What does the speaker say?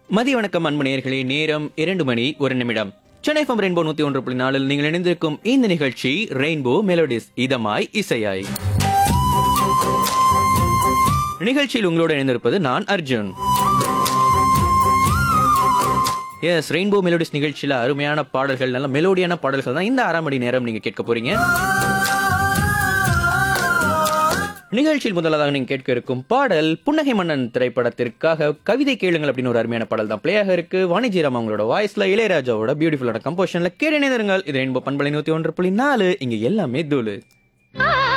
மதிய வணக்கம் அன்பு நேயர்களே நேரம் இரண்டு மணி ஒரு நிமிடம் சென்னை ஃபம் ரெயின்போ நூத்தி ஒன்று புள்ளி நாலில் நீங்கள் இணைந்திருக்கும் இந்த நிகழ்ச்சி ரெயின்போ மெலோடிஸ் இதமாய் இசையாய் நிகழ்ச்சியில் உங்களோடு இணைந்திருப்பது நான் அர்ஜுன் எஸ் ரெயின்போ மெலோடிஸ் நிகழ்ச்சியில அருமையான பாடல்கள் நல்ல மெலோடியான பாடல்கள் தான் இந்த அரை மணி நேரம் நீங்க கேட்க போறீங்க நிகழ்ச்சியில் முதலாக நீங்க கேட்க இருக்கும் பாடல் புன்னகை மன்னன் திரைப்படத்திற்காக கவிதை கேளுங்கள் அப்படின்னு ஒரு அருமையான பாடல் தான் பிளேயாக இருக்கு வாணிஜிராம் அவங்களோட வாய்ஸ்ல இளையராஜாவோட பியூட்டிஃபுல்லான கம்போஷன்ல கேட்டு இணைந்திருங்கள் இது ரெயின்போ பண்பலை நூத்தி ஒன்று புள்ளி நாலு இங்க எல்லாமே தூளு